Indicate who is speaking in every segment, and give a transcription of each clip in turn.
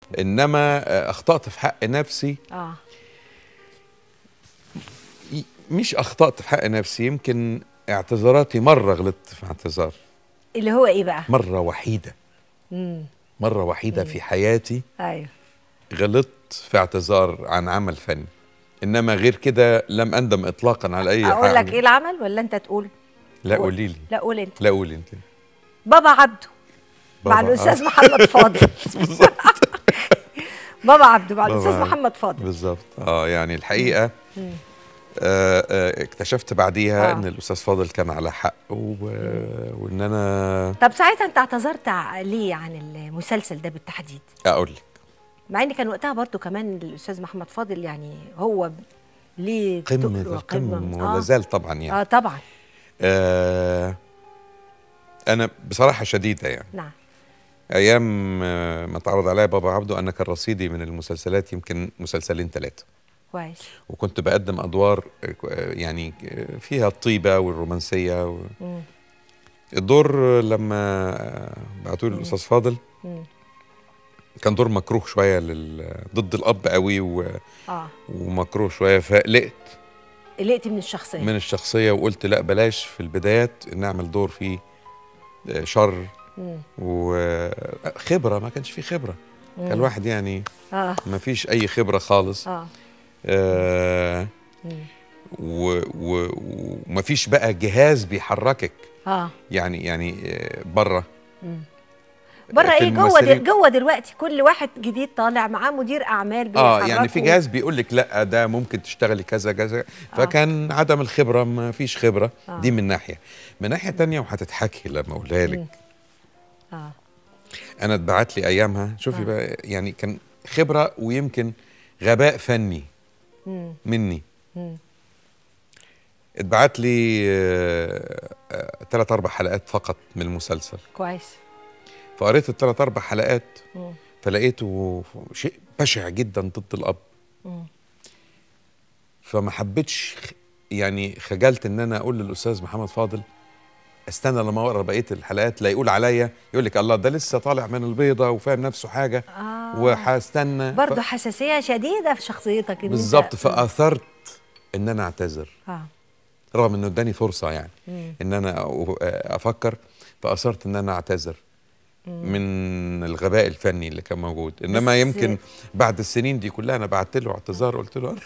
Speaker 1: انما آه، اخطات في حق نفسي
Speaker 2: اه
Speaker 1: ي- مش اخطات في حق نفسي يمكن اعتذاراتي مره غلطت في اعتذار
Speaker 2: اللي هو ايه بقى
Speaker 1: مره وحيده
Speaker 2: امم
Speaker 1: مره وحيده في حياتي
Speaker 2: ايوه
Speaker 1: غلطت في اعتذار عن عمل فني انما غير كده لم اندم اطلاقا على اي
Speaker 2: اقول لك
Speaker 1: حاجه
Speaker 2: ايه العمل ولا انت تقول
Speaker 1: لا
Speaker 2: قول.
Speaker 1: قولي لي
Speaker 2: لا قول انت
Speaker 1: لا قولي انت
Speaker 2: بابا عبده مع
Speaker 1: بابا
Speaker 2: الاستاذ
Speaker 1: آه.
Speaker 2: محمد فاضل بابا عبده مع
Speaker 1: بابا
Speaker 2: الاستاذ
Speaker 1: عبده.
Speaker 2: محمد فاضل
Speaker 1: بالظبط اه يعني الحقيقه آه آه اكتشفت بعديها
Speaker 2: آه.
Speaker 1: ان الاستاذ فاضل كان على حق و... وان انا
Speaker 2: طب ساعتها انت اعتذرت ع- ليه عن المسلسل ده بالتحديد
Speaker 1: اقول لك
Speaker 2: مع ان كان وقتها برضو كمان الاستاذ محمد فاضل يعني هو ب- ليه
Speaker 1: قمه
Speaker 2: تقل وقمة.
Speaker 1: القمه ولا زال طبعا يعني
Speaker 2: اه طبعا
Speaker 1: آه انا بصراحه شديده يعني
Speaker 2: نعم
Speaker 1: ايام آه، ما اتعرض عليا بابا عبده انا كان رصيدي من المسلسلات يمكن مسلسلين ثلاثه
Speaker 2: كويس
Speaker 1: وكنت بقدم ادوار آه، يعني آه، فيها الطيبه والرومانسيه و...
Speaker 2: مم.
Speaker 1: الدور لما بعتوا لي الاستاذ فاضل
Speaker 2: مم.
Speaker 1: كان دور مكروه شويه لل... ضد الاب قوي و...
Speaker 2: اه
Speaker 1: ومكروه شويه فقلقت
Speaker 2: قلقت من الشخصيه
Speaker 1: من الشخصيه وقلت لا بلاش في البدايات نعمل دور فيه آه، شر
Speaker 2: مم.
Speaker 1: وخبره ما كانش فيه خبره كان
Speaker 2: مم.
Speaker 1: الواحد يعني
Speaker 2: اه
Speaker 1: ما فيش اي خبره خالص
Speaker 2: اه
Speaker 1: آه
Speaker 2: مم.
Speaker 1: و- و- وما فيش بقى جهاز بيحركك
Speaker 2: اه
Speaker 1: يعني يعني آه، بره
Speaker 2: مم. بره
Speaker 1: في
Speaker 2: ايه جوه دل...
Speaker 1: الممثلين-
Speaker 2: جوه دلوقتي كل واحد جديد طالع معاه مدير اعمال
Speaker 1: اه يعني في
Speaker 2: بيحركه.
Speaker 1: جهاز بيقول لك لا ده ممكن تشتغلي كذا كذا فكان عدم الخبره ما فيش خبره
Speaker 2: آه.
Speaker 1: دي من ناحيه من ناحيه تانية وهتضحكي لما اقولها لك
Speaker 2: مم. اه
Speaker 1: انا اتبعت لي ايامها شوفي
Speaker 2: آه.
Speaker 1: بقى يعني كان خبره ويمكن غباء فني
Speaker 2: مم.
Speaker 1: مني
Speaker 2: مم.
Speaker 1: اتبعت لي ثلاث اربع حلقات فقط من المسلسل
Speaker 2: كويس
Speaker 1: فقريت الثلاث اربع حلقات
Speaker 2: مم.
Speaker 1: فلقيته شيء بشع جدا ضد الاب
Speaker 2: مم.
Speaker 1: فما حبيتش خ- يعني خجلت ان انا اقول للاستاذ محمد فاضل استنى لما اقرا بقيه الحلقات لا يقول عليا يقول لك الله ده لسه طالع من البيضه وفاهم نفسه حاجه
Speaker 2: آه.
Speaker 1: وهستنى
Speaker 2: برضه
Speaker 1: ف...
Speaker 2: حساسيه شديده في شخصيتك إن أنت-
Speaker 1: بالظبط فاثرت ان انا اعتذر
Speaker 2: اه
Speaker 1: رغم انه اداني فرصه يعني
Speaker 2: مم.
Speaker 1: ان انا أ- افكر فاثرت ان انا اعتذر من الغباء الفني اللي كان موجود انما
Speaker 2: بس-
Speaker 1: يمكن بعد السنين دي كلها انا بعت له اعتذار قلت له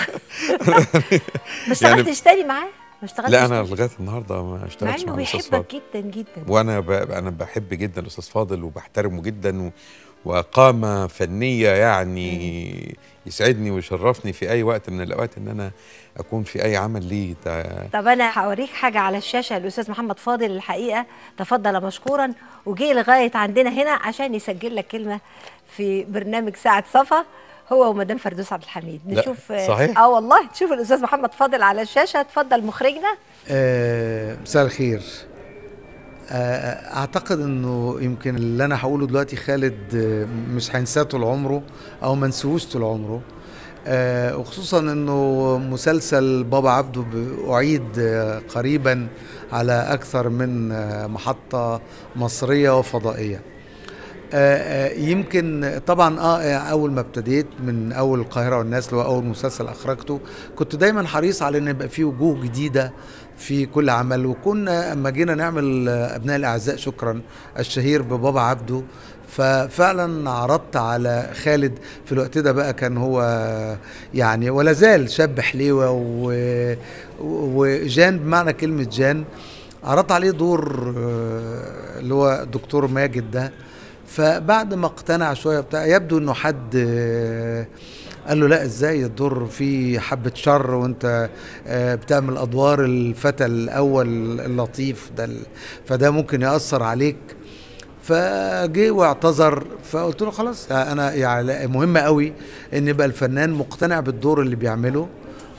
Speaker 2: ما اشتغلتش تاني معاه ما اشتغلتش
Speaker 1: لا انا
Speaker 2: تاني؟
Speaker 1: لغايه النهارده ما
Speaker 2: مع
Speaker 1: اشتغلتش
Speaker 2: انه
Speaker 1: مع الاستاذ
Speaker 2: بيحبك
Speaker 1: فاضل
Speaker 2: جدا جدا
Speaker 1: وانا ب... انا بحب جدا الاستاذ فاضل وبحترمه جدا و... وقامه فنيه يعني يسعدني ويشرفني في اي وقت من الاوقات ان انا اكون في اي عمل ليه ده
Speaker 2: طب انا هوريك حاجه على الشاشه الاستاذ محمد فاضل الحقيقه تفضل مشكورا وجي لغايه عندنا هنا عشان يسجل لك كلمه في برنامج ساعه صفا هو ومدام فردوس عبد الحميد
Speaker 1: لا،
Speaker 2: نشوف
Speaker 1: صحيح؟
Speaker 2: اه والله تشوف الاستاذ محمد فاضل على الشاشه اتفضل مخرجنا
Speaker 3: آه، مساء الخير آه، اعتقد انه يمكن اللي انا هقوله دلوقتي خالد آه، مش هينساه طول عمره او ما نسوش طول عمره آه، وخصوصا انه مسلسل بابا عبده ب- اعيد آه، قريبا على اكثر من آه، محطه مصريه وفضائيه آه، آه، يمكن طبعا اه آه، اول ما ابتديت من اول القاهره والناس اللي هو اول مسلسل اخرجته كنت دايما حريص على ان يبقى فيه وجوه جديده في كل عمل وكنا اما جينا نعمل آه، ابناء الاعزاء شكرا الشهير ببابا عبده ففعلا عرضت على خالد في الوقت ده بقى كان هو يعني ولا زال شاب حليوه و- وجان بمعنى كلمه جان عرضت عليه دور آه، اللي هو دكتور ماجد ده فبعد ما اقتنع شويه بتاع يبدو انه حد آه، قال له لا ازاي الدور فيه حبه شر وانت آه، بتعمل ادوار الفتى الاول اللطيف ده ال- فده ممكن ياثر عليك فجه واعتذر فقلت له خلاص انا يعني مهم قوي ان يبقى الفنان مقتنع بالدور اللي بيعمله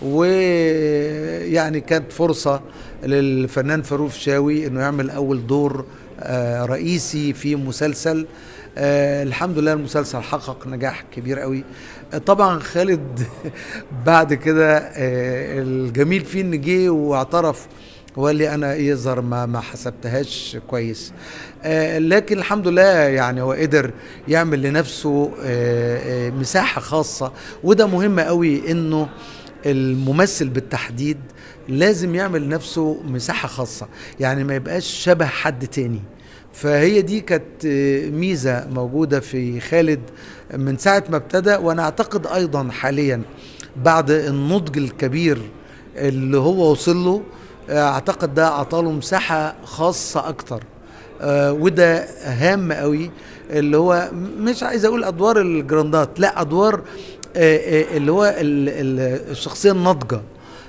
Speaker 3: ويعني كانت فرصه للفنان فاروق شاوي انه يعمل اول دور آه، رئيسي في مسلسل آه الحمد لله المسلسل حقق نجاح كبير قوي آه طبعا خالد بعد كده آه الجميل فيه ان جه واعترف وقال لي انا يظهر ما ما حسبتهاش كويس آه لكن الحمد لله يعني هو قدر يعمل لنفسه آه آه مساحه خاصه وده مهم قوي انه الممثل بالتحديد لازم يعمل لنفسه مساحه خاصه يعني ما يبقاش شبه حد تاني فهي دي كانت آه، ميزه موجوده في خالد من ساعه ما ابتدى وانا اعتقد ايضا حاليا بعد النضج الكبير اللي هو وصل له آه، اعتقد ده اعطاله مساحه خاصه اكتر آه، وده هام قوي اللي هو مش عايز اقول ادوار الجراندات لا ادوار آه، آه، اللي هو ال- ال- الشخصيه الناضجه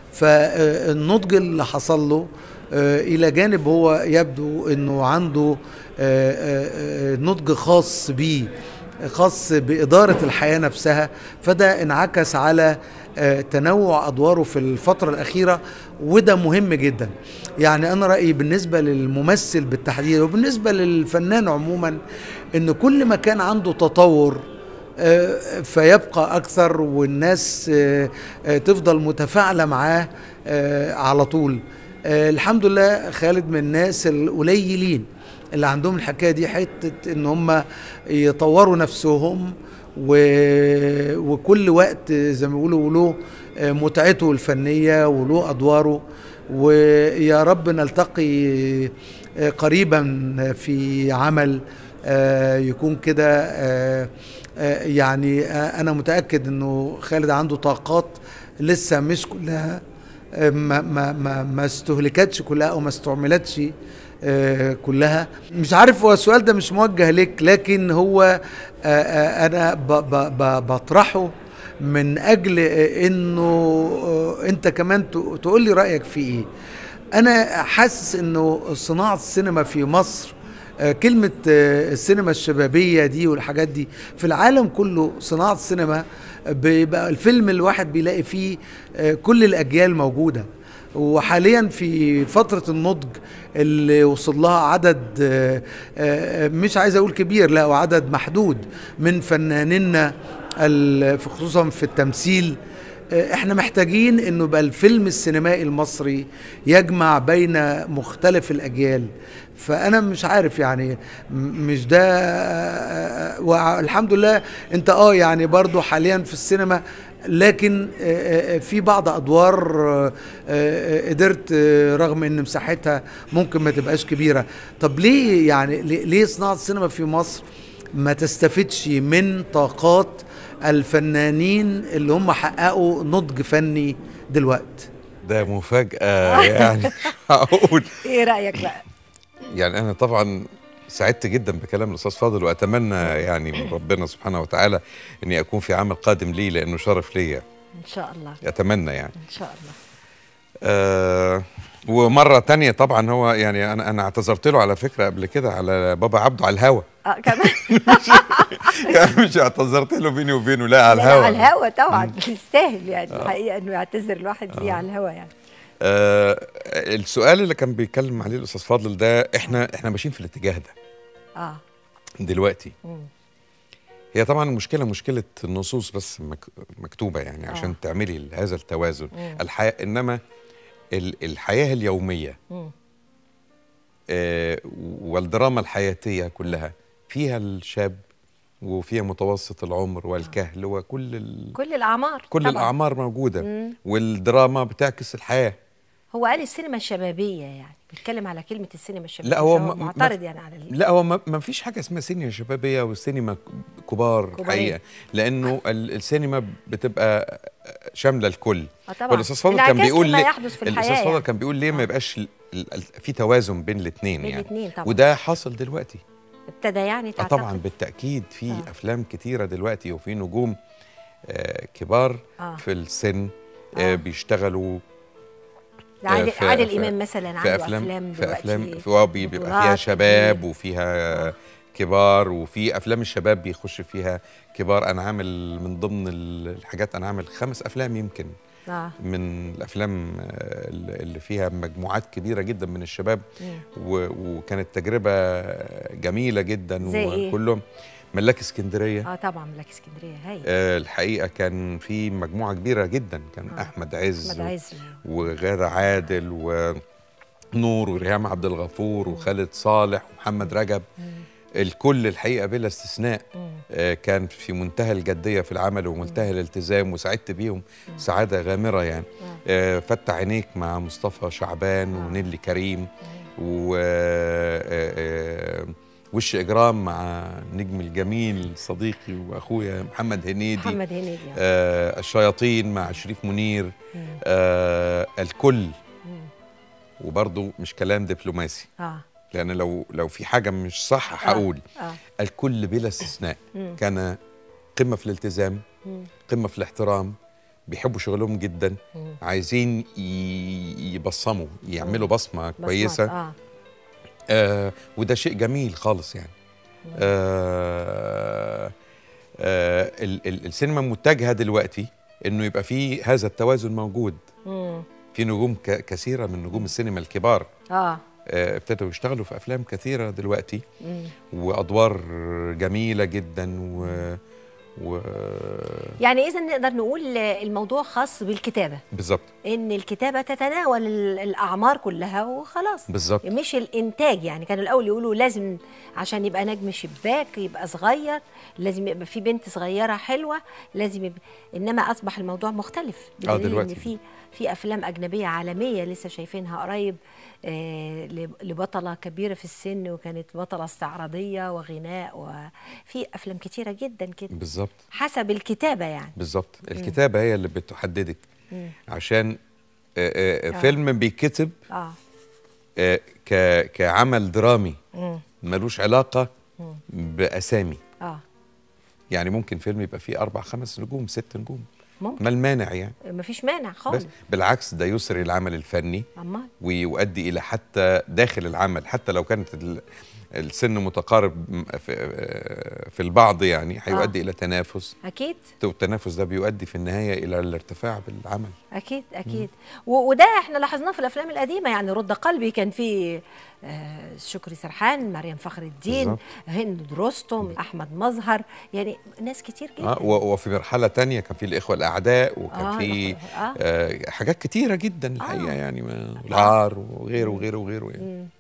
Speaker 3: فالنضج اللي حصل له آه، الى جانب هو يبدو انه عنده آه، آه، آه، نضج خاص بيه خاص بإدارة الحياة نفسها فده انعكس على آه، تنوع أدواره في الفترة الأخيرة وده مهم جدا يعني أنا رأيي بالنسبة للممثل بالتحديد وبالنسبة للفنان عموما إن كل ما كان عنده تطور آه، فيبقى أكثر والناس آه، آه، تفضل متفاعلة معاه آه، على طول آه، الحمد لله خالد من الناس القليلين اللي عندهم الحكايه دي حته ان هم يطوروا نفسهم و... وكل وقت زي ما بيقولوا له متعته الفنيه وله ادواره ويا رب نلتقي قريبا في عمل آه، يكون كده آه، آه، يعني آه، انا متاكد انه خالد عنده طاقات لسه مش كلها آه، ما ما ما ما استهلكتش كلها او ما استعملتش آه، كلها مش عارف هو السؤال ده مش موجه لك لكن هو آه، آه، انا ب- ب- ب- بطرحه من اجل آه، انه آه، انت كمان ت- تقول لي رايك فيه ايه انا حاسس انه صناعه السينما في مصر آه، كلمة آه، السينما الشبابية دي والحاجات دي في العالم كله صناعة السينما بيبقى الفيلم الواحد بيلاقي فيه آه، كل الأجيال موجودة وحاليا في فترة النضج اللي وصل لها عدد آه، آه، مش عايز أقول كبير لا وعدد محدود من فنانينا ال- في- خصوصا في التمثيل آه، احنا محتاجين انه يبقى الفيلم السينمائي المصري يجمع بين مختلف الاجيال فانا مش عارف يعني م- مش ده آه، والحمد لله انت اه يعني برضو حاليا في السينما لكن آه، آه، في بعض ادوار آه، آه، قدرت آه، رغم ان مساحتها ممكن ما تبقاش كبيره طب ليه يعني ليه ليه صناعه السينما في مصر ما تستفدش من طاقات الفنانين اللي هم حققوا نضج فني دلوقتي
Speaker 1: ده مفاجأة يعني مش هقول
Speaker 2: ايه رايك بقى
Speaker 1: يعني أنا طبعا سعدت جدا بكلام الأستاذ فاضل وأتمنى يعني من ربنا سبحانه وتعالى إني أكون في عمل قادم لي لأنه شرف ليا
Speaker 2: ان شاء الله
Speaker 1: أتمنى يعني
Speaker 2: ان شاء الله
Speaker 1: آه ومرة تانية طبعا هو يعني أنا أنا اعتذرت له على فكرة قبل كده على بابا عبده على الهوا
Speaker 2: اه كمان
Speaker 1: يعني مش اعتذرت له بيني وبينه لا على
Speaker 2: لا، لا،
Speaker 1: الهوا
Speaker 2: على الهوا طبعا يستاهل يعني الحقيقه انه يعتذر الواحد ليه على الهوا يعني
Speaker 1: آه السؤال اللي كان بيتكلم عليه الأستاذ فاضل ده إحنا إحنا ماشيين في الاتجاه ده
Speaker 2: اه
Speaker 1: دلوقتي
Speaker 2: مم.
Speaker 1: هي طبعا المشكله مشكله النصوص بس مك مكتوبه يعني
Speaker 2: آه.
Speaker 1: عشان تعملي هذا التوازن
Speaker 2: مم.
Speaker 1: الحياه انما ال الحياه اليوميه
Speaker 2: مم.
Speaker 1: آه والدراما الحياتيه كلها فيها الشاب وفيها متوسط العمر والكهل وكل ال
Speaker 2: كل الاعمار
Speaker 1: كل
Speaker 2: طبعاً.
Speaker 1: الاعمار موجوده
Speaker 2: مم.
Speaker 1: والدراما بتعكس الحياه
Speaker 2: هو قال السينما الشبابيه يعني بيتكلم على كلمه السينما الشبابيه
Speaker 1: لا، هو
Speaker 2: فهو
Speaker 1: ما- ما-
Speaker 2: معترض يعني على ال...
Speaker 1: لا هو ما ما فيش حاجه اسمها سينما شبابيه وسينما كبار
Speaker 2: كبارين.
Speaker 1: الحقيقه لانه ال- السينما بتبقى شامله الكل
Speaker 2: اه طبعا
Speaker 1: والاستاذ فاضل كان
Speaker 2: انعكاس
Speaker 1: بيقول
Speaker 2: لما
Speaker 1: ليه
Speaker 2: يحدث في الحياه
Speaker 1: الاستاذ فاضل
Speaker 2: يعني.
Speaker 1: كان بيقول ليه ما يبقاش ال- ال- في توازن بين الاثنين
Speaker 2: بين
Speaker 1: يعني
Speaker 2: الاتنين طبعا.
Speaker 1: وده حصل دلوقتي
Speaker 2: ابتدى يعني
Speaker 1: اه
Speaker 2: تعتقد
Speaker 1: طبعا بالتاكيد في
Speaker 2: آه.
Speaker 1: افلام كتيره دلوقتي وفي نجوم آه كبار
Speaker 2: آه.
Speaker 1: في السن
Speaker 2: آه.
Speaker 1: آه بيشتغلوا
Speaker 2: عادل,
Speaker 1: في-
Speaker 2: عادل
Speaker 1: في-
Speaker 2: امام مثلا عنده
Speaker 1: في افلام
Speaker 2: افلام
Speaker 1: في افلام
Speaker 2: دلوقتي
Speaker 1: في بيبقى بيبقى فيها
Speaker 2: بطولات
Speaker 1: شباب
Speaker 2: كتير.
Speaker 1: وفيها كبار وفي افلام الشباب بيخش فيها كبار انا عامل من ضمن ال- الحاجات انا عامل خمس افلام يمكن
Speaker 2: اه
Speaker 1: من الافلام آه، اللي فيها مجموعات كبيره جدا من الشباب
Speaker 2: مم.
Speaker 1: و- وكانت تجربه جميله جدا
Speaker 2: زي إيه؟
Speaker 1: وكلهم ملاك اسكندريه
Speaker 2: اه طبعا ملاك اسكندريه هاي
Speaker 1: آه، الحقيقه كان في مجموعه كبيره جدا كان
Speaker 2: آه.
Speaker 1: احمد عز
Speaker 2: احمد عز
Speaker 1: وغادة عادل و نور وريهام عبد الغفور وخالد صالح ومحمد رجب الكل الحقيقه بلا استثناء آه، كان في منتهى الجديه في العمل ومنتهى الالتزام وسعدت بيهم سعاده غامره يعني آه، فتح عينيك مع مصطفى شعبان ونيلي كريم و آه، آه، وش اجرام مع النجم الجميل صديقي واخويا محمد هنيدي
Speaker 2: محمد هنيدي
Speaker 1: آه الشياطين مع شريف منير آه الكل وبرضه مش كلام دبلوماسي
Speaker 2: اه
Speaker 1: لان لو لو في حاجه مش صح هقول
Speaker 2: اه
Speaker 1: الكل بلا استثناء كان قمه في الالتزام قمه في الاحترام بيحبوا شغلهم جدا عايزين ي- يبصموا يعملوا بصمه
Speaker 2: بصمات،
Speaker 1: كويسه
Speaker 2: اه
Speaker 1: آه وده شيء جميل خالص يعني آه آه ال ال السينما متجهه دلوقتي انه يبقى في هذا التوازن موجود
Speaker 2: مم.
Speaker 1: في نجوم ك كثيره من نجوم السينما الكبار
Speaker 2: اه
Speaker 1: آه ابتدوا يشتغلوا في افلام كثيره دلوقتي
Speaker 2: مم.
Speaker 1: وادوار جميله جدا و, و
Speaker 2: يعني اذا نقدر نقول الموضوع خاص بالكتابه
Speaker 1: بالظبط
Speaker 2: ان الكتابه تتناول ال- الاعمار كلها وخلاص
Speaker 1: بالظبط
Speaker 2: مش الانتاج يعني كانوا الاول يقولوا لازم عشان يبقى نجم شباك يبقى صغير لازم يبقى في بنت صغيره حلوه لازم يبقى انما اصبح الموضوع مختلف
Speaker 1: آه،
Speaker 2: بدليل
Speaker 1: دلوقتي.
Speaker 2: ان في في افلام اجنبيه عالميه لسه شايفينها قريب آه لب- لبطله كبيره في السن وكانت بطله استعراضيه وغناء وفي افلام كتيره جدا كده
Speaker 1: بالظبط
Speaker 2: حسب الكتابه يعني
Speaker 1: بالظبط الكتابه هي اللي بتحددك عشان آه، آه،
Speaker 2: آه.
Speaker 1: فيلم بيتكتب
Speaker 2: اه
Speaker 1: آه، ك كعمل درامي
Speaker 2: مم.
Speaker 1: ملوش علاقه باسامي
Speaker 2: اه
Speaker 1: يعني ممكن فيلم يبقى فيه اربع خمس نجوم ست نجوم
Speaker 2: ممكن
Speaker 1: ما المانع يعني
Speaker 2: مفيش مانع
Speaker 1: بس
Speaker 2: خالص
Speaker 1: بالعكس ده يسري العمل الفني
Speaker 2: امال
Speaker 1: ويؤدي الى حتى داخل العمل حتى لو كانت ال- السن متقارب م- في, آه، في البعض يعني هيؤدي الى تنافس
Speaker 2: اكيد
Speaker 1: والتنافس ده بيؤدي في النهايه الى الارتفاع بالعمل
Speaker 2: اكيد اكيد و- وده احنا لاحظناه في الافلام القديمه يعني رد قلبي كان في آه، شكري سرحان مريم فخر الدين
Speaker 1: بالظبط.
Speaker 2: هند رستم احمد مظهر يعني ناس كتير جدا
Speaker 1: آه و- وفي مرحله تانية كان في الاخوه الاعداء وكان
Speaker 2: آه،
Speaker 1: في
Speaker 2: الأخوة- آه.
Speaker 1: آه حاجات كتيره جدا الحقيقه
Speaker 2: آه.
Speaker 1: يعني ما- العار وغيره وغيره وغيره يعني